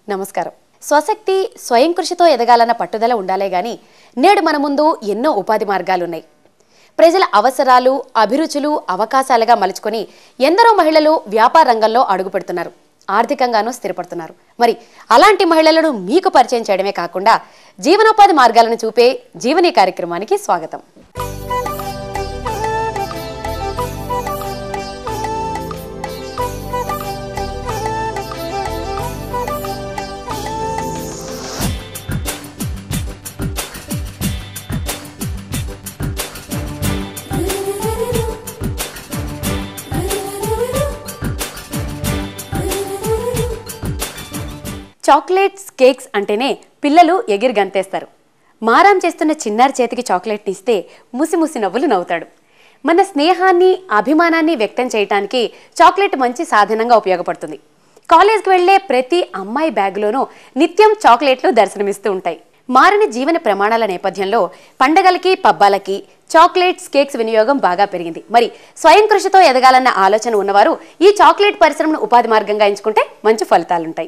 నమస్కారం స్వశక్తి స్వయం కృషితో ఎదగాలన్న పట్టుదల ఉండాలే గాని నేడు మన ముందు ఎన్నో ఉపాధి మార్గాలున్నాయి ప్రజల అవసరాలు అభిరుచులు అవకాశాలుగా మలుచుకొని ఎందరో మహిళలు వ్యాపార రంగంలో అడుగుపెడుతున్నారు ఆర్థికంగానూ స్థిరపడుతున్నారు మరి అలాంటి మహిళలను మీకు పరిచయం చేయడమే కాకుండా జీవనోపాధి మార్గాలను చూపే జీవని కార్యక్రమానికి స్వాగతం చాక్లెట్స్ కేక్స్ అంటేనే పిల్లలు ఎగిరి గంతేస్తారు మారాం చేస్తున్న చిన్నారి చేతికి చాక్లెట్ని ఇస్తే ముసి ముసి నవ్వులు నవ్వుతాడు మన స్నేహాన్ని అభిమానాన్ని వ్యక్తం చేయటానికి చాక్లెట్ మంచి సాధనంగా ఉపయోగపడుతుంది కాలేజ్కి వెళ్లే ప్రతి అమ్మాయి బ్యాగ్లోనూ నిత్యం చాక్లెట్లు దర్శనమిస్తూ ఉంటాయి మారిన జీవన ప్రమాణాల నేపథ్యంలో పండగలకి పబ్బాలకి చాక్లెట్స్ కేక్స్ వినియోగం బాగా పెరిగింది మరి స్వయం కృషితో ఎదగాలన్న ఆలోచన ఉన్నవారు ఈ చాక్లెట్ పరిశ్రమను ఉపాధి మార్గంగా ఎంచుకుంటే మంచి ఫలితాలుంటాయి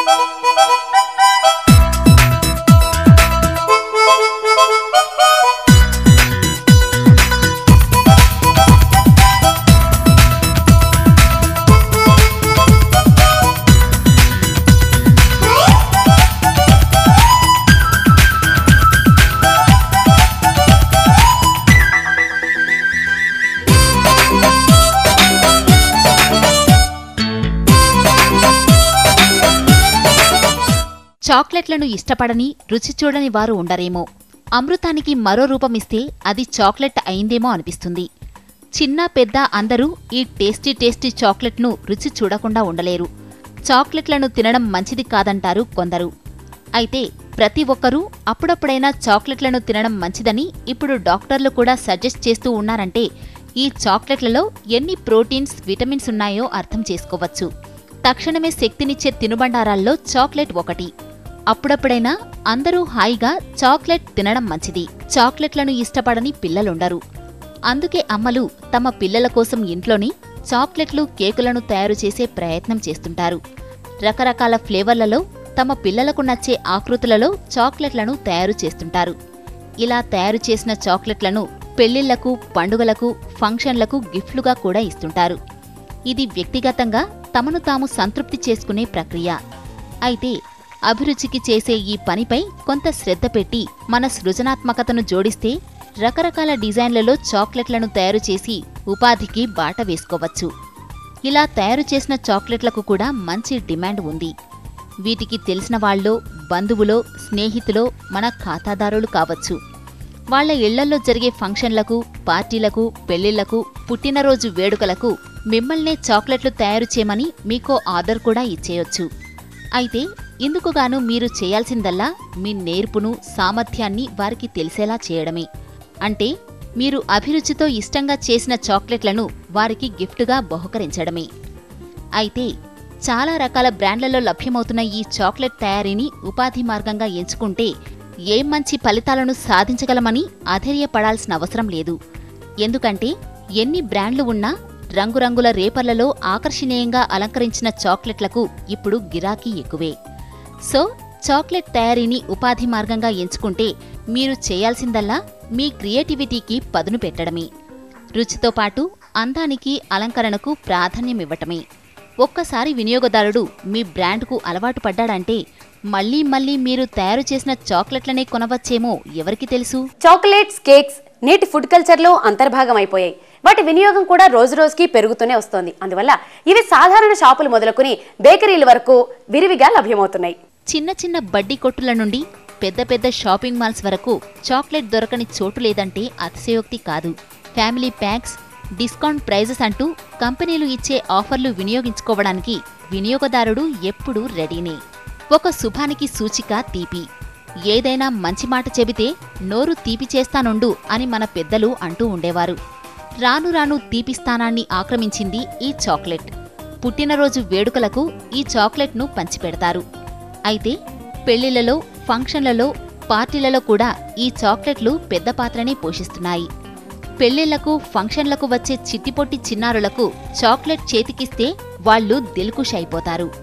చాక్లెట్లను ఇష్టపడని రుచి చూడని వారు ఉండరేమో అమృతానికి మరో రూపమిస్తే అది చాక్లెట్ అయిందేమో అనిపిస్తుంది చిన్న పెద్ద అందరూ ఈ టేస్టీ టేస్టీ చాక్లెట్ను రుచి చూడకుండా ఉండలేరు చాక్లెట్లను తినడం మంచిది కాదంటారు కొందరు అయితే ప్రతి ఒక్కరూ అప్పుడప్పుడైనా చాక్లెట్లను తినడం మంచిదని ఇప్పుడు డాక్టర్లు కూడా సజెస్ట్ చేస్తూ ఉన్నారంటే ఈ చాక్లెట్లలో ఎన్ని ప్రోటీన్స్ విటమిన్స్ ఉన్నాయో అర్థం చేసుకోవచ్చు తక్షణమే శక్తినిచ్చే తినుబండారాల్లో చాక్లెట్ ఒకటి అప్పుడప్పుడైనా అందరూ హాయిగా చాక్లెట్ తినడం మంచిది చాక్లెట్లను ఇష్టపడని పిల్లలుండరు అందుకే అమ్మలు తమ పిల్లల కోసం ఇంట్లోని చాక్లెట్లు కేకులను తయారు చేసే ప్రయత్నం చేస్తుంటారు రకరకాల ఫ్లేవర్లలో తమ పిల్లలకు నచ్చే ఆకృతులలో చాక్లెట్లను తయారు చేస్తుంటారు ఇలా తయారు చేసిన చాక్లెట్లను పెళ్లిళ్లకు పండుగలకు ఫంక్షన్లకు గిఫ్ట్లుగా కూడా ఇస్తుంటారు ఇది వ్యక్తిగతంగా తమను తాము సంతృప్తి చేసుకునే ప్రక్రియ అయితే అభిరుచికి చేసే ఈ పనిపై కొంత శ్రద్ధ పెట్టి మన సృజనాత్మకతను జోడిస్తే రకరకాల డిజైన్లలో చాక్లెట్లను తయారు చేసి ఉపాధికి బాట వేసుకోవచ్చు ఇలా తయారు చేసిన చాక్లెట్లకు కూడా మంచి డిమాండ్ ఉంది వీటికి తెలిసిన వాళ్ళో బంధువులో స్నేహితులో మన ఖాతాదారులు కావచ్చు వాళ్ళ ఇళ్లలో జరిగే ఫంక్షన్లకు పార్టీలకు పెళ్లిళ్లకు పుట్టినరోజు వేడుకలకు మిమ్మల్నే చాక్లెట్లు తయారు చేయమని మీకో ఆర్డర్ కూడా ఇచ్చేయొచ్చు అయితే ఇందుకుగాను మీరు చేయాల్సిందల్లా మీ నేర్పును సామర్థ్యాన్ని వారికి తెలిసేలా చేయడమే అంటే మీరు అభిరుచితో ఇష్టంగా చేసిన చాక్లెట్లను వారికి గిఫ్ట్గా బహుకరించడమే అయితే చాలా రకాల బ్రాండ్లలో లభ్యమవుతున్న ఈ చాక్లెట్ తయారీని ఉపాధి మార్గంగా ఎంచుకుంటే ఏం మంచి ఫలితాలను సాధించగలమని అధైర్యపడాల్సిన అవసరం లేదు ఎందుకంటే ఎన్ని బ్రాండ్లు ఉన్నా రంగురంగుల రేపర్లలో ఆకర్షణీయంగా అలంకరించిన చాక్లెట్లకు ఇప్పుడు గిరాకీ ఎక్కువే సో చాక్లెట్ తయారీని ఉపాధి మార్గంగా ఎంచుకుంటే మీరు చేయాల్సిందల్లా మీ క్రియేటివిటీకి పదును పెట్టడమే రుచితో పాటు అందానికి అలంకరణకు ప్రాధాన్యమివ్వటమే ఒక్కసారి వినియోగదారుడు మీ బ్రాండ్కు అలవాటు పడ్డాడంటే మళ్ళీ మళ్ళీ మీరు తయారు చేసిన చాక్లెట్లనే కొనవచ్చేమో ఎవరికి తెలుసు చాక్లెట్స్ కేక్స్ నేటి ఫుడ్ కల్చర్లో అంతర్భాగం అయిపోయాయి వాటి వినియోగం కూడా రోజు రోజుకి పెరుగుతూనే వస్తోంది అందువల్ల ఇవి సాధారణ షాపులు మొదలుకొని బేకరీల వరకు విరివిగా లభ్యమవుతున్నాయి చిన్న చిన్న బడ్డీ కొట్టుల నుండి పెద్ద పెద్ద షాపింగ్ మాల్స్ వరకు చాక్లెట్ దొరకని చోటు లేదంటే అతిశయోక్తి కాదు ఫ్యామిలీ ప్యాక్స్ డిస్కౌంట్ ప్రైజెస్ అంటూ కంపెనీలు ఇచ్చే ఆఫర్లు వినియోగించుకోవడానికి వినియోగదారుడు ఎప్పుడూ రెడీనే ఒక శుభానికి సూచిక తీపి ఏదైనా మంచి మాట చెబితే నోరు తీపి చేస్తానుండు అని మన పెద్దలు అంటూ ఉండేవారు రాను రాను తీపి స్థానాన్ని ఆక్రమించింది ఈ చాక్లెట్ పుట్టినరోజు వేడుకలకు ఈ చాక్లెట్ను పంచిపెడతారు అయితే పెళ్లిళ్లలో ఫంక్షన్లలో పార్టీలలో కూడా ఈ చాక్లెట్లు పెద్ద పాత్రనే పోషిస్తున్నాయి పెళ్లిళ్లకు ఫంక్షన్లకు వచ్చే చిట్టిపొట్టి చిన్నారులకు చాక్లెట్ చేతికిస్తే వాళ్ళు దిల్కుష్ అయిపోతారు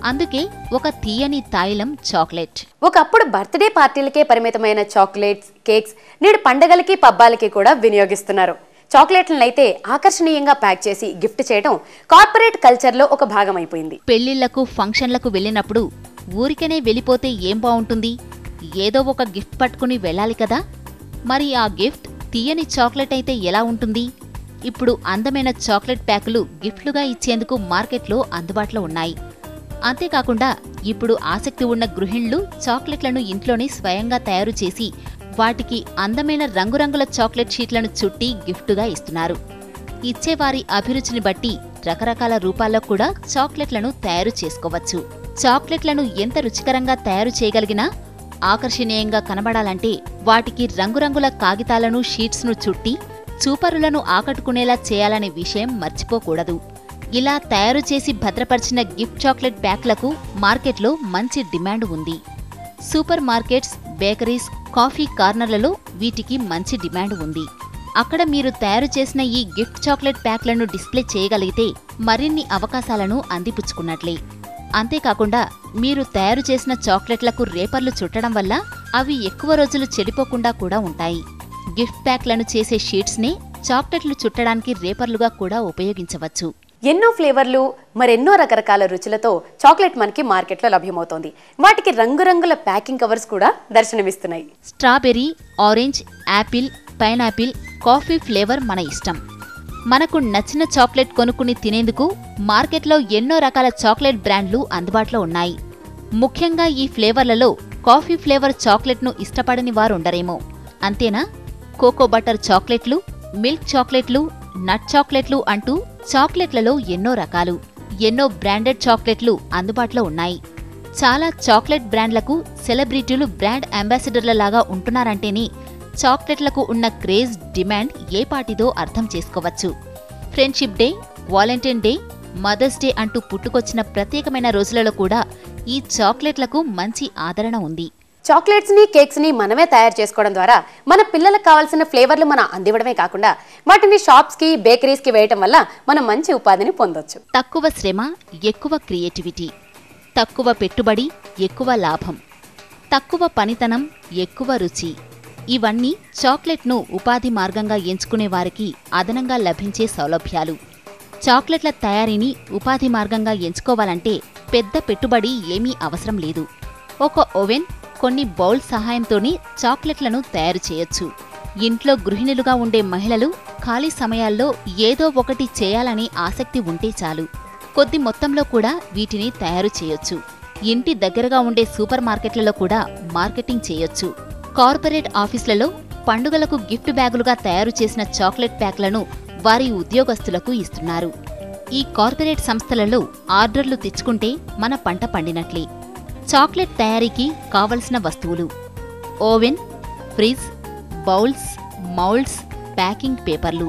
అందుకే ఒక తీయని తాయిలం చాక్లెట్ ఒకప్పుడు బర్త్డే పార్టీలకే పరిమితమైన చాక్లెట్స్ కేక్స్ నేడు పండగలకి పబ్బాలకి కూడా వినియోగిస్తున్నారు చాక్లెట్లను అయితే ఆకర్షణీయంగా ప్యాక్ చేసి గిఫ్ట్ చేయడం కార్పొరేట్ కల్చర్లో ఒక భాగం అయిపోయింది పెళ్లిళ్లకు ఫంక్షన్లకు వెళ్ళినప్పుడు ఊరికనే వెళ్ళిపోతే ఏం బావుంటుంది ఏదో ఒక గిఫ్ట్ పట్టుకుని వెళ్ళాలి కదా మరి ఆ గిఫ్ట్ తీయని చాక్లెట్ అయితే ఎలా ఉంటుంది ఇప్పుడు అందమైన చాక్లెట్ ప్యాకులు గిఫ్ట్లుగా ఇచ్చేందుకు మార్కెట్లో అందుబాటులో ఉన్నాయి అంతేకాకుండా ఇప్పుడు ఆసక్తి ఉన్న గృహిణులు చాక్లెట్లను ఇంట్లోనే స్వయంగా తయారు చేసి వాటికి అందమైన రంగురంగుల చాక్లెట్ షీట్లను చుట్టి గిఫ్టుగా ఇస్తున్నారు ఇచ్చేవారి అభిరుచిని బట్టి రకరకాల రూపాల్లో కూడా చాక్లెట్లను తయారు చేసుకోవచ్చు చాక్లెట్లను ఎంత రుచికరంగా తయారు చేయగలిగినా ఆకర్షణీయంగా కనబడాలంటే వాటికి రంగురంగుల కాగితాలను షీట్స్ను చుట్టి చూపరులను ఆకట్టుకునేలా చేయాలనే విషయం మర్చిపోకూడదు ఇలా తయారు చేసి భద్రపరిచిన గిఫ్ట్ చాక్లెట్ ప్యాక్లకు మార్కెట్లో మంచి డిమాండ్ ఉంది సూపర్ మార్కెట్స్ బేకరీస్ కాఫీ కార్నర్లలో వీటికి మంచి డిమాండ్ ఉంది అక్కడ మీరు తయారు చేసిన ఈ గిఫ్ట్ చాక్లెట్ ప్యాక్లను డిస్ప్లే చేయగలిగితే మరిన్ని అవకాశాలను అందిపుచ్చుకున్నట్లే అంతేకాకుండా మీరు తయారు చేసిన చాక్లెట్లకు రేపర్లు చుట్టడం వల్ల అవి ఎక్కువ రోజులు చెడిపోకుండా కూడా ఉంటాయి గిఫ్ట్ ప్యాక్లను చేసే షీట్స్నే చాక్లెట్లు చుట్టడానికి రేపర్లుగా కూడా ఉపయోగించవచ్చు ఎన్నో ఫ్లేవర్లు మరెన్నో రకరకాల రుచులతో చాక్లెట్ మనకి మార్కెట్లో లభ్యమవుతోంది వాటికి రంగురంగుల ప్యాకింగ్ కవర్స్ కూడా దర్శనమిస్తున్నాయి strawberry orange apple pineapple coffee flavour మన ఇష్టం మనకు నచ్చిన చాక్లెట్ కొనుక్కుని తినేందుకు మార్కెట్లో ఎన్నో రకాల చాక్లెట్ బ్రాండ్లు అందుబాటులో ఉన్నాయి ముఖ్యంగా ఈ ఫ్లేవర్లలో కాఫీ ఫ్లేవర్ చాక్లెట్ను ఇష్టపడని వారుండరేమో అంతేనా కోకో బటర్ చాక్లెట్లు మిల్క్ చాక్లెట్లు నట్ చాక్లెట్లు అంటూ చాక్లెట్లలో ఎన్నో రకాలు ఎన్నో బ్రాండెడ్ చాక్లెట్లు అందుబాటులో ఉన్నాయి చాలా చాక్లెట్ బ్రాండ్లకు సెలబ్రిటీలు బ్రాండ్ అంబాసిడర్ల లాగా ఉంటున్నారంటేనే చాక్లెట్లకు ఉన్న క్రేజ్ డిమాండ్ ఏ పాటిదో అర్థం చేసుకోవచ్చు friendship day Valentine day mother's day అంటూ పుట్టుకొచ్చిన ప్రత్యేకమైన రోజులలో కూడా ఈ చాక్లెట్లకు మంచి ఆదరణ ఉంది చాక్లెట్స్ ని కేక్స్ ని మనమే తయారు చేసుకోవడం ద్వారా మన పిల్లలకు కావాల్సిన ఫ్లేవర్లు మనం అందివ్వడమే కాకుండా వాటిని షాప్స్ కి బేకరీస్ కి వేయటం వల్ల మనం మంచి ఉపాధిని పొందొచ్చు తక్కువ శ్రమ ఎక్కువ క్రియేటివిటీ తక్కువ పెట్టుబడి ఎక్కువ లాభం తక్కువ పనితనం ఎక్కువ రుచి ఇవన్నీ చాక్లెట్ను ఉపాధి మార్గంగా ఎంచుకునే వారికి అదనంగా లభించే సౌలభ్యాలు చాక్లెట్ల తయారీని ఉపాధి మార్గంగా ఎంచుకోవాలంటే పెద్ద పెట్టుబడి ఏమీ అవసరం లేదు ఒక ఓవెన్ కొన్ని బౌల్ సహాయంతోనే చాక్లెట్లను తయారు చేయొచ్చు ఇంట్లో గృహిణులుగా ఉండే మహిళలు ఖాళీ సమయాల్లో ఏదో ఒకటి చేయాలనే ఆసక్తి ఉంటే చాలు కొద్ది మొత్తంలో కూడా వీటిని తయారు చేయొచ్చు ఇంటి దగ్గరగా ఉండే సూపర్ మార్కెట్లలో కూడా మార్కెటింగ్ చేయొచ్చు కార్పొరేట్ ఆఫీసులలో పండుగలకు గిఫ్ట్ బ్యాగులుగా తయారు చేసిన చాక్లెట్ ప్యాక్లను వారి ఉద్యోగస్తులకు ఇస్తున్నారు ఈ కార్పొరేట్ సంస్థలలో ఆర్డర్లు తెచ్చుకుంటే మన పంట పండినట్లే చాక్లెట్ తయారీకి కావలసిన వస్తువులు oven fridge bowls moulds packing పేపర్లు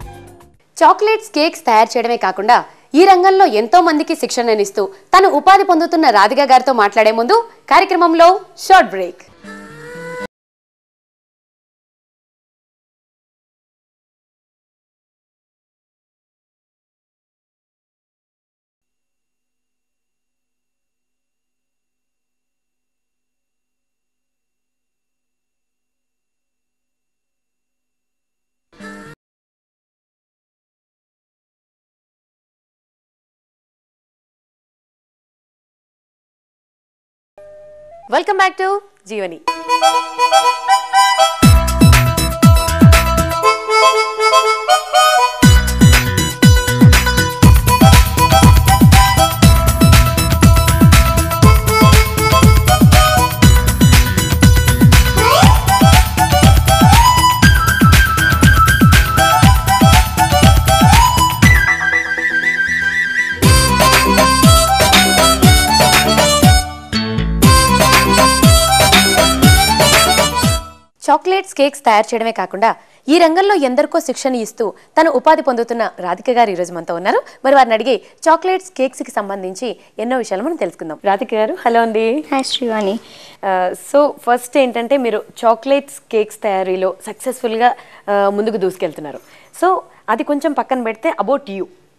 చాక్లెట్స్ కేక్స్ తయారు చేయడమే కాకుండా ఈ రంగంలో ఎంతో మందికి శిక్షణనిస్తూ తను ఉపాధి పొందుతున్న రాధిక గారితో మాట్లాడే ముందు కార్యక్రమంలో short break welcome back to Jeevani chocolates cakes తయారు చేయడమే కాకుండా ఈ రంగంలో ఎందరికో శిక్షణ ఇస్తూ తను ఉపాధి పొందుతున్న రాధిక గారు ఈ రోజు మనతో ఉన్నారు మరి వారిని అడిగి చాక్లెట్స్ కేక్స్ కి సంబంధించి ఎన్నో విషయాలు మనం తెలుసుకుందాం రాధిక గారు హలో అండి హాయ్ శ్రీవాణి సో ఫస్ట్ ఏంటంటే మీరు చాక్లెట్స్ కేక్స్ తయారీలో సక్సెస్ఫుల్గా ముందుకు దూసుకెళ్తున్నారు సో అది కొంచెం పక్కన పెడితే అబౌట్ యూ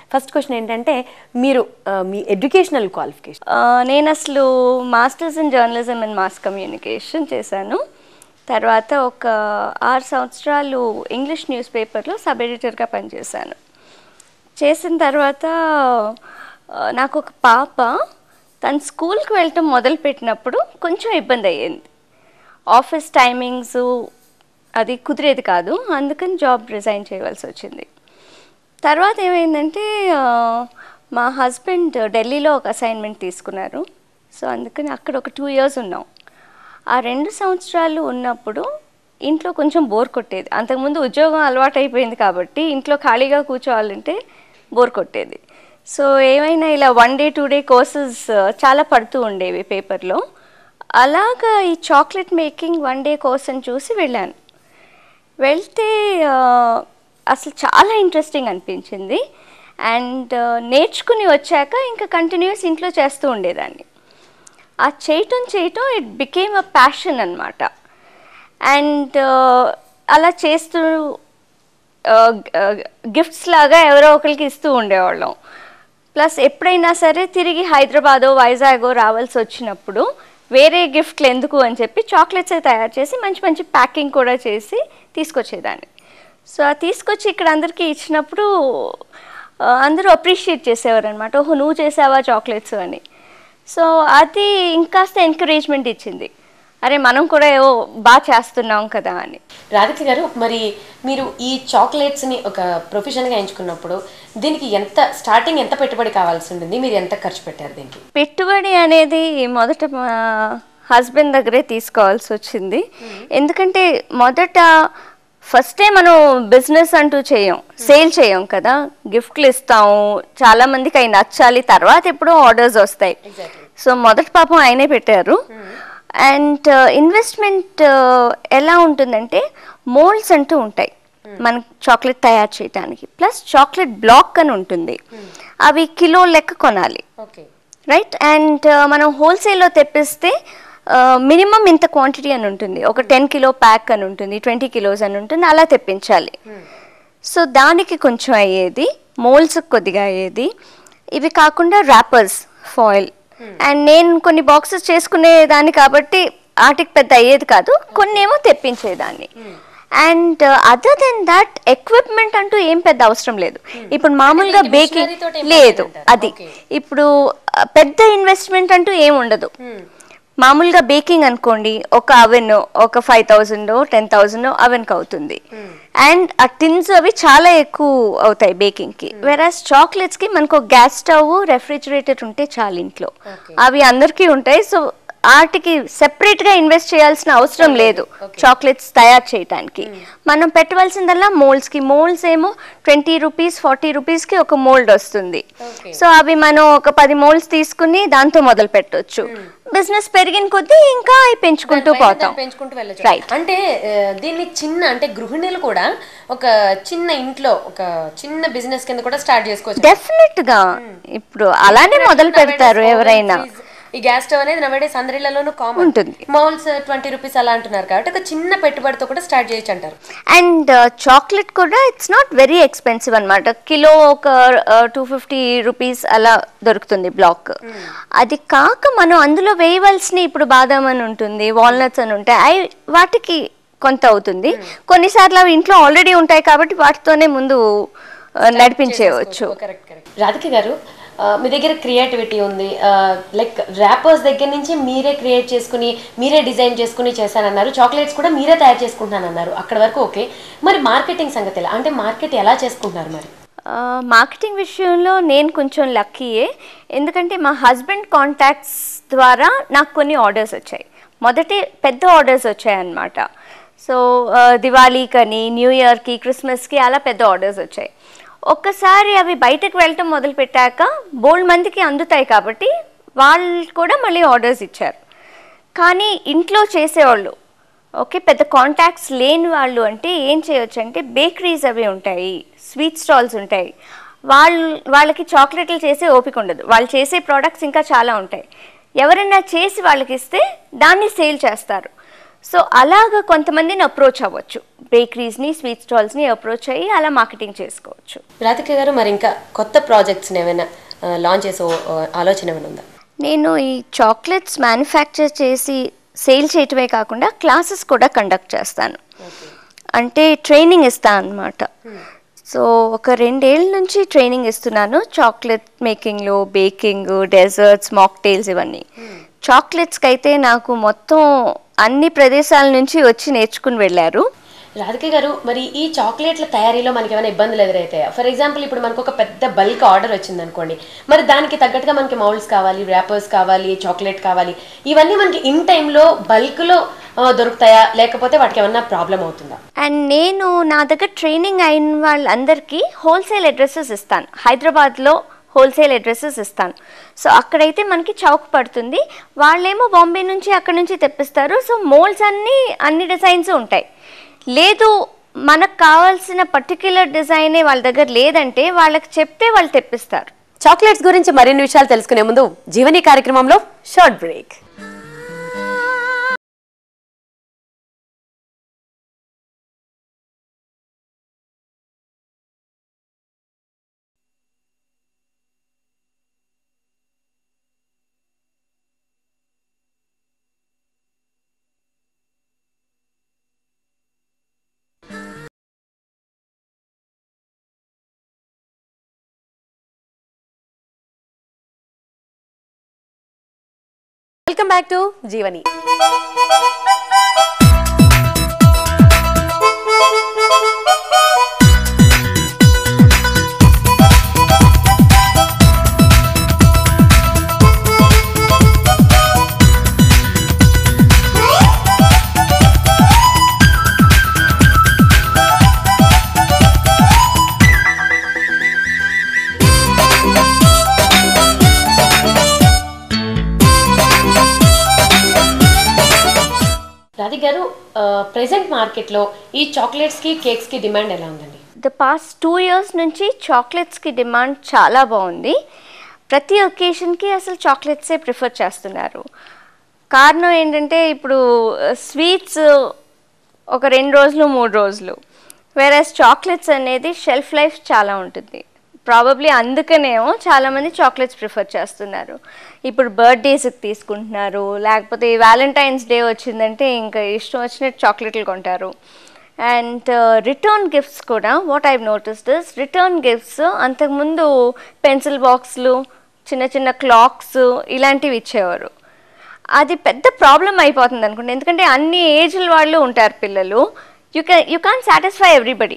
ఫస్ట్ క్వశ్చన్ ఏంటంటే మీరు ఆ, మీ ఎడ్యుకేషనల్ క్వాలిఫికేషన్ ఆ, నేను అసలు masters in journalism and mass communication చేశాను తర్వాత ఒక ఆరు సంవత్సరాలు ఇంగ్లీష్ న్యూస్ పేపర్లో సబ్ ఎడిటర్గా పనిచేశాను చేసిన తర్వాత ఆ, నాకు ఒక పాప తను స్కూల్కి వెళ్ళటం మొదలుపెట్టినప్పుడు కొంచెం ఇబ్బంది అయ్యింది ఆఫీస్ టైమింగ్స్ అది కుదిరేది కాదు అందుకని జాబ్ రిజైన్ చేయవలసి వచ్చింది తర్వాత ఏమైందంటే ఆ, మా హస్బెండ్ ఢిల్లీలో ఒక అసైన్మెంట్ తీసుకున్నారు సో అందుకని అక్కడ ఒక టూ ఇయర్స్ ఉన్నాం ఆ రెండు సంవత్సరాలు ఉన్నప్పుడు ఇంట్లో కొంచెం బోర్ కొట్టేది అంతకుముందు ఉద్యోగం అలవాటు అయిపోయింది కాబట్టి ఇంట్లో ఖాళీగా కూర్చోవాలంటే బోర్ కొట్టేది సో ఏమైనా ఇలా one day two day courses చాలా పడుతూ ఉండేవి పేపర్లో అలాగా ఈ chocolate making one day course అని చూసి వెళ్ళాను వెళ్తే ఆ, అసలు చాలా ఇంట్రెస్టింగ్ అనిపించింది అండ్ నేర్చుకుని వచ్చాక ఇంకా కంటిన్యూస్ ఇంట్లో చేస్తూ ఉండేదాన్ని ఆ చేయటం చేయటం ఇట్ బికేమ్ అ ప్యాషన్ అనమాట అండ్ అలా చేస్తూ గిఫ్ట్స్ లాగా ఎవరో ఒకరికి ఇస్తూ ఉండేవాళ్ళం ప్లస్ ఎప్పుడైనా సరే తిరిగి హైదరాబాదో వైజాగో రావాల్సి వచ్చినప్పుడు వేరే గిఫ్ట్లు ఎందుకు అని చెప్పి చాక్లెట్స్ తయారు చేసి మంచి మంచి ప్యాకింగ్ కూడా చేసి తీసుకొచ్చేదాన్ని సో ఆ తీసుకొచ్చి ఇక్కడ అందరికీ ఇచ్చినప్పుడు ఆ, అందరూ అప్రిషియేట్ చేసేవారు అనమాట ఓహో నువ్వు చేసావా చాక్లెట్స్ అని సో అది ఇంకాస్త ఎంకరేజ్మెంట్ ఇచ్చింది అరే మనం కూడా ఏవో బాగా చేస్తున్నాం కదా అని రాధిక గారు మరి మీరు ఈ చాక్లెట్స్ ని ఒక ప్రొఫెషన్ గా ఎంచుకున్నప్పుడు దీనికి ఎంత స్టార్టింగ్ ఎంత పెట్టుబడి కావాల్సి ఉంటుంది మీరు ఎంత ఖర్చు పెట్టారు దీనికి పెట్టుబడి అనేది మొదట మా హస్బెండ్ దగ్గరే తీసుకోవాల్సి వచ్చింది ఎందుకంటే మొదట ఫస్టే మనం బిజినెస్ అంటూ చేయం సేల్ చేయం కదా గిఫ్ట్లు ఇస్తాము చాలా మందికి అవి నచ్చాలి తర్వాత ఎప్పుడో ఆర్డర్స్ వస్తాయి సో మొదటి పాపం ఆయనే పెట్టారు అండ్ ఇన్వెస్ట్మెంట్ ఎలా ఉంటుందంటే మోల్డ్స్ అంటూ ఉంటాయి మన చాక్లెట్ తయారు చేయడానికి ప్లస్ చాక్లెట్ బ్లాక్ అని ఉంటుంది అవి కిలో లెక్క కొనాలి ఓకే రైట్ అండ్ మనం హోల్సేల్లో తెప్పిస్తే మినిమం ఇంత క్వాంటిటీ అని ఉంటుంది ఒక టెన్ కిలో ప్యాక్ అని ఉంటుంది ట్వంటీ కిలోస్ అని ఉంటుంది అలా తెప్పించాలి సో దానికి కొంచెం అయ్యేది మోల్స్ కొద్దిగా అయ్యేది ఇవి కాకుండా ర్యాపర్స్ ఫాయిల్ అండ్ నేను కొన్ని బాక్సెస్ చేసుకునేదాన్ని కాబట్టి వాటికి పెద్ద అయ్యేది కాదు కొన్ని ఏమో తెప్పించేదాన్ని and other than that equipment అంటూ ఏం పెద్ద అవసరం లేదు ఇప్పుడు మామూలుగా దీనికి బేకింగ్ machinery తోటి ఏం లేదు పని అంటారు? అది Okay. ఇప్పుడు ఆ, పెద్ద ఇన్వెస్ట్మెంట్ అంటూ ఏం ఉండదు మామూలుగా బేకింగ్ అనుకోండి ఒక అవెన్ ఒక ఫైవ్ థౌజండ్ టెన్ థౌజండ్ అవెన్కి అవుతుంది అండ్ ఆ టిన్స్ అవి చాలా ఎక్కువ అవుతాయి బేకింగ్కి వెరాస్ చాక్లెట్స్కి మనకు ఒక గ్యాస్ స్టవ్ రెఫ్రిజిరేటర్ ఉంటే చాలు ఇంట్లో Okay. అవి అందరికీ ఉంటాయి సో వాటికి సెపరేట్ గా ఇన్వెస్ట్ చేయాల్సిన అవసరం లేదు చాక్లెట్స్ తయారు చేయడానికి మనం పెట్టవలసిందల్లా మోల్డ్స్ కి మోల్డ్స్ ఏమో ట్వంటీ రూపీస్ ఫార్టీ రూపీస్ కి ఒక మోల్డ్ వస్తుంది Okay. సో అవి మనం ఒక పది మోల్డ్స్ తీసుకుని దాంతో మొదలు పెట్టొచ్చు బిజినెస్ పెరిగిన కొద్దీ ఇంకా అవి పెంచుకుంటూ దానిపైన పోతాం దాన్ని పెంచుకుంటూ వెళ్ళచ్చు Right. అంటే ఆ, దీన్ని చిన్న అంటే గృహిణులు కూడా ఒక చిన్న ఇంట్లో ఒక చిన్న బిజినెస్ కింద కూడా స్టార్ట్ చేసుకోవచ్చు డెఫినెట్ గా ఇప్పుడు అలానే మొదలు పెడతారు Nowadays ఎవరైనా oven, freeze, ఈ గ్యాస్ స్టవ్ అనేది నవడేస్ అందరిలోనూ కామన్ ఉంటుంది. మౌల్స్ ట్వంటీ రూపీస్ అలా అంటున్నారు కాబట్టి ఒక చిన్న పెట్టుబడితో కూడా స్టార్ట్ చేయొచ్చు అంటారు అండ్ చాక్లెట్ కూడా ఇట్స్ నాట్ వెరీ ఎక్స్పెన్సివ్ అనమాట కిలో ఒక టూ ఫిఫ్టీ రూపీస్ అలా దొరుకుతుంది బ్లాక్ అది కాక మనం అందులో వేయవలసిన ఇప్పుడు బాదాం అని ఉంటుంది వాల్నట్స్ అని ఉంటాయి అవి వాటికి కొంత అవుతుంది కొన్నిసార్లు అవి ఇంట్లో ఆల్రెడీ ఉంటాయి కాబట్టి వాటితోనే ముందు ఆ, నడిపించేయవచ్చు కరెక్ట్ కరెక్ట్ రాధిక గారు ఆ, మీ దగ్గర క్రియేటివిటీ ఉంది లైక్ ర్యాపర్స్ దగ్గర నుంచి మీరే క్రియేట్ చేసుకుని మీరే డిజైన్ చేసుకుని చేశానన్నారు చాక్లెట్స్ కూడా మీరే తయారు చేసుకుంటానన్నారు అక్కడ వరకు ఓకే మరి మార్కెటింగ్ సంగతి ఎలా అంటే మార్కెట్ ఎలా చేసుకుంటున్నారు మరి మార్కెటింగ్ విషయంలో నేను కొంచెం లక్కీయే ఎందుకంటే మా హస్బెండ్ కాంటాక్ట్స్ ద్వారా నాకు కొన్ని ఆర్డర్స్ వచ్చాయి మొదటి పెద్ద ఆర్డర్స్ వచ్చాయన్నమాట సో దివాళీకని న్యూ ఇయర్కి క్రిస్మస్కి అలా పెద్ద ఆర్డర్స్ వచ్చాయి ఒక్కసారి అవి బయటకు వెళ్ళటం మొదలు పెట్టాక బోల్డ్ మందికి అందుతాయి కాబట్టి వాళ్ళు కూడా మళ్ళీ ఆర్డర్స్ ఇచ్చారు కానీ ఇంట్లో చేసేవాళ్ళు ఓకే పెద్ద కాంటాక్ట్స్ లేని వాళ్ళు అంటే ఏం చేయొచ్చు అంటే బేకరీస్ అవి ఉంటాయి స్వీట్ స్టాల్స్ ఉంటాయి వాళ్ళు వాళ్ళకి చాక్లెట్లు చేసే ఓపిక ఉండదు వాళ్ళు చేసే ప్రోడక్ట్స్ ఇంకా చాలా ఉంటాయి ఎవరైనా చేసి వాళ్ళకి ఇస్తే దాన్ని సేల్ చేస్తారు సో అలాగా కొంతమందిని అప్రోచ్ అవ్వచ్చు బేకరీస్ని స్వీట్ స్టాల్స్ని అప్రోచ్ అయ్యి అలా మార్కెటింగ్ చేసుకోవచ్చు రాధిక గారు మరి ఇంకా కొత్త ప్రాజెక్ట్స్ ఏమైనా లాంచ్ చేసే ఆ, ఆలోచన ఏమైనా ఉందా నేను ఈ చాక్లెట్స్ మ్యానుఫ్యాక్చర్ చేసి సేల్ చేయటమే కాకుండా క్లాసెస్ కూడా కండక్ట్ చేస్తాను అంటే ట్రైనింగ్ ఇస్తాను అనమాట సో ఒక రెండేళ్ళ నుంచి ట్రైనింగ్ ఇస్తున్నాను చాక్లెట్ మేకింగ్లో బేకింగ్ డెజర్ట్స్ మాక్టైల్స్ ఇవన్నీ చాక్లెట్స్కి అయితే నాకు మొత్తం అన్ని ప్రదేశాల నుంచి వచ్చి నేర్చుకుని వెళ్ళారు రాధిక గారు మరి ఈ చాక్లెట్ల తయారీలో మనకి ఏమైనా ఇబ్బందులు ఎదురైతాయా ఫర్ ఎగ్జాంపుల్ ఇప్పుడు మనకు ఒక పెద్ద బల్క్ ఆర్డర్ వచ్చింది అనుకోండి మరి దానికి తగ్గట్టుగా మనకి మౌల్డ్స్ కావాలి ర్యాపర్స్ కావాలి చాక్లెట్ కావాలి ఇవన్నీ మనకి ఇన్ టైంలో బల్క్లో దొరుకుతాయా లేకపోతే వాటికి ఏమన్నా ప్రాబ్లం అవుతుందా అండ్ నేను నా దగ్గర ట్రైనింగ్ అయిన వాళ్ళందరికీ హోల్సేల్ అడ్రస్సెస్ ఇస్తాను హైదరాబాద్లో హోల్సేల్ అడ్రస్సెస్ ఇస్తాను సో అక్కడైతే మనకి చౌక్ పడుతుంది వాళ్ళేమో బాంబే నుంచి అక్కడ నుంచి తెప్పిస్తారు సో మోల్డ్స్ అన్నీ అన్ని డిజైన్స్ ఉంటాయి లేదు మనకు కావాల్సిన పర్టిక్యులర్ డిజైనే వాళ్ళ దగ్గర లేదంటే వాళ్ళకి చెప్తే వాళ్ళు తెప్పిస్తారు చాక్లెట్స్ గురించి మరిన్ని విషయాలు తెలుసుకునే ముందు జీవని కార్యక్రమంలో short break welcome back to Jeevani Radhik గారు ప్రెసెంట్ మార్కెట్లో ఈ చాక్లెట్స్కి కేక్స్కి డిమాండ్ ఎలా ఉందండి ద పాస్ట్ టూ ఇయర్స్ నుంచి చాక్లెట్స్కి డిమాండ్ చాలా బాగుంది ప్రతి ఒకేషన్కి అసలు చాక్లెట్సే ప్రిఫర్ చేస్తున్నారు కారణం ఏంటంటే ఇప్పుడు స్వీట్స్ ఒక రెండు రోజులు మూడు రోజులు వేరేస్ చాక్లెట్స్ అనేది షెల్ఫ్ లైఫ్ చాలా ఉంటుంది ప్రాబబ్లీ అందుకనేమో చాలామంది చాక్లెట్స్ ప్రిఫర్ చేస్తున్నారు ఇప్పుడు బర్త్డేస్కి తీసుకుంటున్నారు లేకపోతే వ్యాలంటైన్స్ డే వచ్చిందంటే ఇంకా ఇష్టం వచ్చినట్టు చాక్లెట్లు కొంటారు అండ్ రిటర్న్ గిఫ్ట్స్ కూడా what I've noticed is return gifts అంతకుముందు పెన్సిల్ బాక్స్లు చిన్న చిన్న క్లాక్స్ ఇలాంటివి ఇచ్చేవారు అది పెద్ద ప్రాబ్లం అయిపోతుంది అనుకోండి ఎందుకంటే అన్ని ఏజ్ల వాళ్ళు ఉంటారు పిల్లలు you can you can satisfy everybody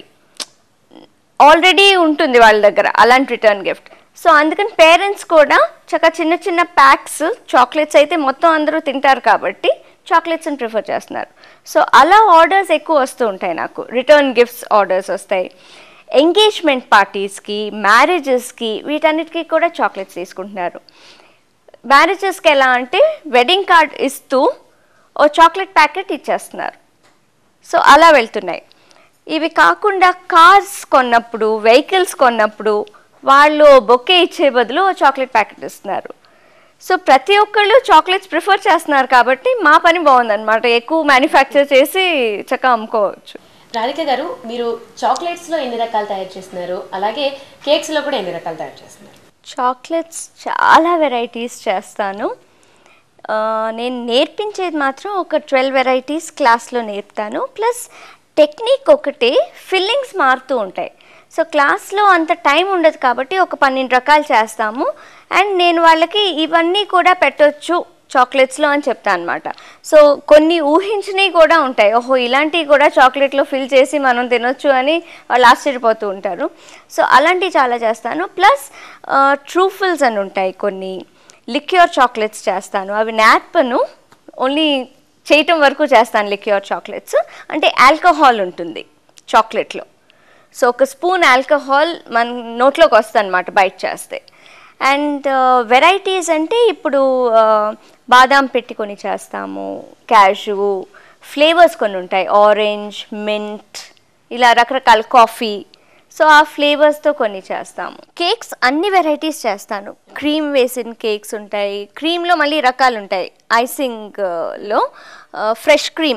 already ఉంటుంది వాళ్ళ దగ్గర అలాంటి రిటర్న్ గిఫ్ట్ సో అందుకని పేరెంట్స్ కూడా చక్కగా చిన్న చిన్న ప్యాక్స్ చాక్లెట్స్ అయితే మొత్తం అందరూ తింటారు కాబట్టి చాక్లెట్స్ని ప్రిఫర్ చేస్తున్నారు సో అలా ఆర్డర్స్ ఎక్కువ వస్తూ ఉంటాయి నాకు రిటర్న్ గిఫ్ట్స్ ఆర్డర్స్ వస్తాయి ఎంగేజ్మెంట్ పార్టీస్కి మ్యారేజెస్కి వీటన్నిటికీ కూడా చాక్లెట్స్ తీసుకుంటున్నారు మ్యారేజెస్కి ఎలా అంటే వెడ్డింగ్ కార్డ్ ఇస్తూ ఓ చాక్లెట్ ప్యాకెట్ ఇచ్చేస్తున్నారు సో అలా వెళ్తున్నాయి ఇవి కాకుండా కార్స్ కొన్నప్పుడు వెహికల్స్ కొన్నప్పుడు వాళ్ళు బొకే ఇచ్చే బదులు ఓ చాక్లెట్ ప్యాకెట్ ఇస్తున్నారు సో ప్రతి ఒక్కళ్ళు చాక్లెట్స్ ప్రిఫర్ చేస్తున్నారు కాబట్టి మా పని బాగుందన్నమాట ఎక్కువ మ్యానుఫ్యాక్చర్ చేసి చక్కగా అమ్ముకోవచ్చు రాధిక గారు మీరు చాక్లెట్స్లో ఎన్ని రకాలు తయారు చేస్తున్నారు అలాగే కేక్స్లో కూడా ఎన్ని రకాలు తయారు చేస్తున్నారు చాక్లెట్స్ చాలా వెరైటీస్ చేస్తాను ఆ, నేను నేర్పించేది మాత్రం ఒక ట్వెల్వ్ వెరైటీస్ క్లాస్లో నేర్పుతాను ప్లస్ టెక్నిక్ ఒకటే ఫిల్లింగ్స్ మారుతూ ఉంటాయి సో క్లాస్లో అంత టైం ఉండదు కాబట్టి ఒక పన్నెండు రకాలు చేస్తాము అండ్ నేను వాళ్ళకి ఇవన్నీ కూడా పెట్టొచ్చు చాక్లెట్స్లో అని చెప్తాను అనమాట సో కొన్ని ఊహించినవి కూడా ఉంటాయి ఓహో ఇలాంటివి కూడా చాక్లెట్లో ఫిల్ చేసి మనం తినొచ్చు అని వాళ్ళు ఆశ్చర్యపోతూ ఉంటారు సో అలాంటివి చాలా చేస్తాను ప్లస్ ట్రూఫుల్స్ అని ఉంటాయి కొన్ని లిక్యూర్ చాక్లెట్స్ చేస్తాను అవి నాట్పను ఓన్లీ చేయటం వరకు చేస్తాను లిక్యూర్ చాక్లెట్స్ అంటే ఆల్కహాల్ ఉంటుంది చాక్లెట్లో సో ఒక స్పూన్ ఆల్కహాల్ మన నోట్లోకి వస్తుంది అనమాట బయట చేస్తే అండ్ వెరైటీస్ అంటే ఇప్పుడు ఆ, బాదాం పెట్టి కొన్ని చేస్తాము క్యాషు ఫ్లేవర్స్ కొన్ని ఉంటాయి ఆరెంజ్ మింట్ ఇలా రకరకాల కాఫీ సో ఆ ఫ్లేవర్స్తో కొన్ని చేస్తాము కేక్స్ అన్ని వెరైటీస్ చేస్తాను క్రీమ్ వేసిన కేక్స్ ఉంటాయి క్రీమ్లో మళ్ళీ రకాలు ఉంటాయి ఐసింగ్లో ఫ్రెష్ క్రీమ్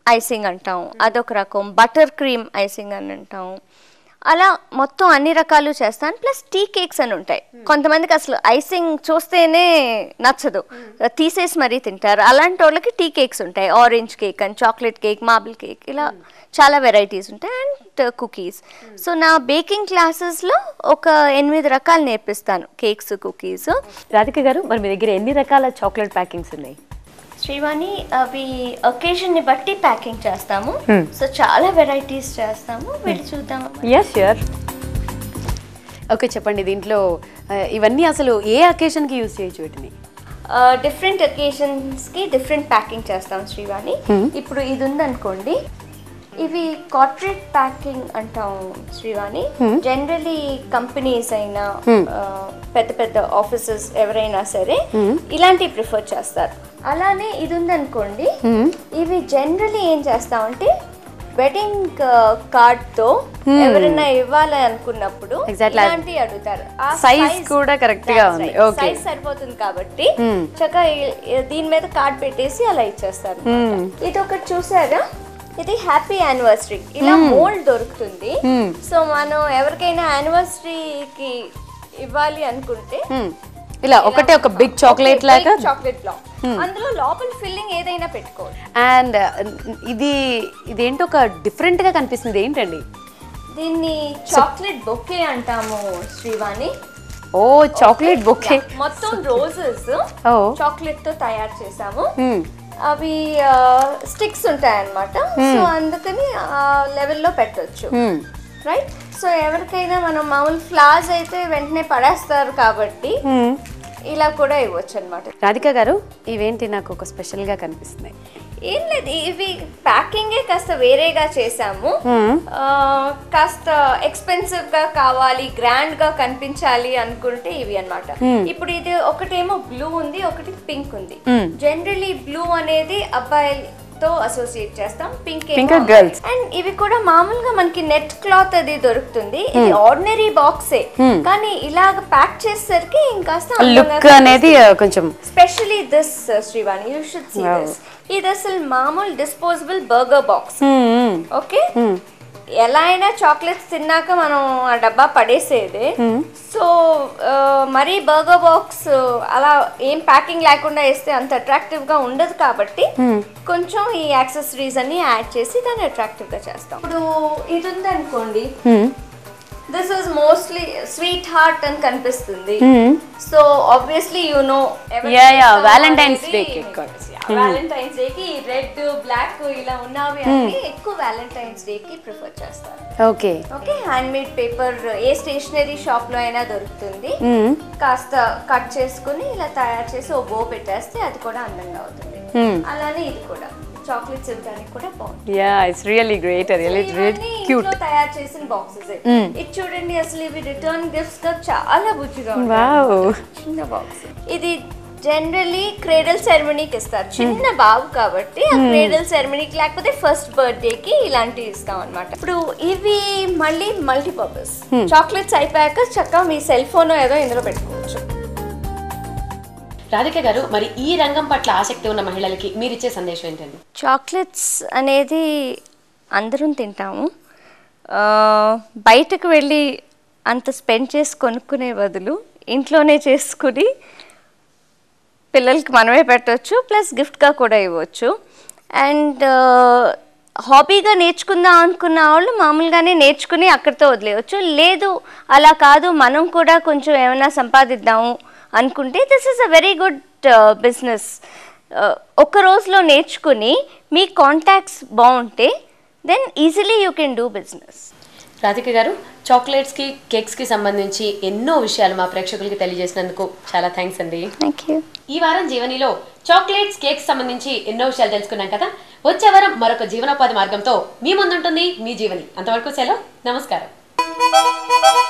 ఐసింగ్ అంటాం అదొక రకం బటర్ క్రీమ్ ఐసింగ్ అని అంటాం అలా మొత్తం అన్ని రకాలు చేస్తాను ప్లస్ టీ కేక్స్ అని ఉంటాయి కొంతమందికి అసలు ఐసింగ్ చూస్తేనే నచ్చదు తీసేసి మరీ తింటారు అలాంటి వాళ్ళకి టీ కేక్స్ ఉంటాయి orange cake and chocolate cake marble cake ఇలా చాలా వెరైటీస్ ఉంటాయి అండ్ కుకీస్ సో నా బేకింగ్ క్లాసెస్లో ఒక ఎనిమిది రకాలు నేర్పిస్తాను కేక్స్ కుకీస్ రాధిక గారు మరి మీ దగ్గర ఎన్ని రకాల చాక్లెట్ ప్యాకింగ్స్ ఉన్నాయి శ్రీవాణి అవి ఒకేషన్ ని బట్టి ప్యాకింగ్ చేస్తాము సో చాలా వెరైటీస్ చేస్తాము వీటి చూద్దాము ఎస్ ష్యూర్ ఓకే చెప్పండి దీంట్లో ఆ, ఇవన్నీ అసలు ఏ అకేషన్కి యూజ్ చేయొచ్చు వీటిని డిఫరెంట్ ఒకేషన్స్ కి డిఫరెంట్ ప్యాకింగ్ చేస్తాం శ్రీవాణి ఇప్పుడు ఇది ఉందనుకోండి ఇవి కార్పొరేట్ ప్యాకింగ్ అంటాం శ్రీవాణి జనరలీ కంపెనీస్ అయినా ఆ, పెద్ద పెద్ద ఆఫీసెస్ ఎవరైనా సరే ఇలాంటివి ప్రిఫర్ చేస్తారు అలానే ఇది ఉందనుకోండి ఇవి జనరలీ ఏం చేస్తామంటే వెడ్డింగ్ కార్డ్ తో ఎవరైనా ఇవ్వాలి అనుకున్నప్పుడు Exactly. ఇలాంటివి అడుగుతారు ఆ Size size- కూడా correct గా That's ఉంది. right. Okay. Size సరిపోతుంది కాబట్టి చక్కగా ఈ- ఈ- దీని మీద కార్డ్ పెట్టేసి అలా ఇచ్చేస్తారు అన్నమాట. ఇది ఒకటి చూసారా ఇది హ్యాపీ యానివర్సరీ ఇలా మోల్డ్ దొరుకుతుంది సో మనం ఎవరికైనా యానివర్సరీకి ఇవ్వాలి అనుకుంటే Hmm. ఇలా ఒకటే ఒక బిగ్ చాక్లెట్ లాగా చాక్లెట్ బ్లాక్ అందులో లోపల ఫిల్లింగ్ ఏదైనా పెట్టుకోవచ్చు అండ్ ఇది ఇదేంటో ఒక డిఫరెంట్ గా కనిపిస్తుంది ఏంటండి దీన్ని చాక్లెట్ బొకే అంటాము శ్రీవాణి ఓ చాక్లెట్ బొకే మొత్తం రోజెస్ ఓ చాక్లెట్ తో తయారు చేసాము Hmm. అవి స్టిక్స్ ఉంటాయి అన్నమాట సో అందుకని ఆ లెవెల్లో పెట్టొచ్చు Hmm. రైట్ సో ఎవరికైనా మనం మామూలు ఫ్లాస్ అయితే వెంటనే పడేస్తారు కాబట్టి Hmm. ఇలా కూడా ఇవ్వచ్చు అనమాట రాధిక గారు ఇవేంటి నాకు ఒక స్పెషల్ గా కనిపిస్తున్నాయి ఏం లేదు ఇవి ప్యాకింగే కాస్త వేరేగా చేసాము Hmm. ఆ, కాస్త ఎక్స్పెన్సివ్ గా కావాలి గ్రాండ్ గా కనిపించాలి అనుకుంటే ఇవి అన్నమాట ఇప్పుడు ఇది ఒకటేమో బ్లూ ఉంది ఒకటి పింక్ ఉంది Hmm. జనరలీ బ్లూ అనేది అబ్బాయిలతో అసోసియేట్ చేస్తాం pink Pink are girls. And ఇవి కూడా మామూలుగా మనకి నెట్ క్లాత్ అది దొరుకుతుంది ఇది ఆర్డినరీ బాక్సే కానీ ఇలాగ ప్యాక్ చేసేసరికి ఇంకాస్త లుక్ అనేది ఆ, కొంచెం specially this Srivani you should see Wow. This ఇది అసలు మామూలు disposable burger box Hmm, hmm. Okay ఎలా అయినా చాక్లెట్స్ తిన్నాక మనం ఆ డబ్బా పడేసేదే సో మరీ బర్గర్ బాక్స్ అలా ఏం ప్యాకింగ్ లేకుండా వేస్తే అంత అట్రాక్టివ్ గా ఉండదు కాబట్టి కొంచెం ఈ యాక్సెసరీస్ అన్ని యాడ్ చేసి దాన్ని అట్రాక్టివ్ గా చేస్తాం ఇప్పుడు ఇది ఉందనుకోండి Hmm. This is mostly sweet heart అని కనిపిస్తుంది Hmm. So obviously you know Yeah, yeah, Valentine's Day కి ఎక్కువ. వ్యాలంటైన్స్ డే కి రెడ్ బ్లాక్ ఇలా ఉన్నవి అన్ని ఎక్కువ వ్యాలంటైన్స్ డే కి ప్రిఫర్ చేస్తారు okay okay handmade paper ఏ స్టేషనరీ షాప్ లో అయినా దొరుకుతుంది Hmm. కాస్త కట్ చేసుకుని ఇలా తయారు చేసి ఓ బో పెట్టేస్తే అది కూడా అందంగా అవుతుంది Hmm. అలానే ఇది కూడా చాక్లెట్స్ ఇవ్వడానికి కూడా బాగుంటుంది yeah it's really great really ఇవన్నీ క్యూట్ ఇంట్లో తయారు చేసిన బాక్సెస్ ఇది చూడండి అసలు ఇవి రిటర్న్ గిఫ్ట్స్ గా చాలా బుజ్జిగా Wow. ఉంటాయి చిన్న బాక్స్ ఇది జనరల్లీ క్రేడల్ సెరమనీకి ఇస్తారు చిన్న బాబు కాబట్టి ఆ క్రేడల్ సెరమనీకి లేకపోతే ఫస్ట్ బర్త్డేకి ఇలాంటివి ఇస్తాం అనమాట ఇప్పుడు ఇవి మళ్ళీ మల్టీపర్పస్ చాక్లెట్స్ అయిపోయాక చక్కగా మీ సెల్ ఫోన్ ఏదో ఇందులో పెట్టుకోవచ్చు రాధిక గారు మరి ఈ రంగం పట్ల ఆసక్తి ఉన్న మహిళలకి మీరు ఇచ్చే సందేశం ఏంటండి చాక్లెట్స్ అనేది అందరం తింటాము ఆ, బయటకు వెళ్ళి అంత స్పెండ్ చేసి కొనుక్కునే బదులు ఇంట్లోనే చేసుకుని పిల్లలకి మనమే పెట్టవచ్చు ప్లస్ గిఫ్ట్గా కూడా ఇవ్వచ్చు అండ్ హాబీగా నేర్చుకుందాం అనుకున్న వాళ్ళు మామూలుగానే నేర్చుకుని అక్కడితో వదిలేయచ్చు లేదు అలా కాదు మనం కూడా కొంచెం ఏమైనా సంపాదిద్దాము అనుకుంటే this is a very good business ఒక్క రోజులో నేర్చుకుని మీ కాంటాక్ట్స్ బాగుంటే then easily you can do business Radhika గారు చాక్లెట్స్కి కేక్స్కి సంబంధించి ఎన్నో విషయాలు మా ప్రేక్షకులకి తెలియజేసినందుకు చాలా థ్యాంక్స్ అండి థ్యాంక్ యూ ఈ వారం జీవనిలో చాక్లెట్స్ కేక్స్ సంబంధించి ఎన్నో విషయాలు తెలుసుకున్నాం కదా వచ్చే వారం మరొక జీవనోపాధి మార్గంతో మీ ముందుంటుంది మీ జీవని అంతవరకు సెలవు నమస్కారం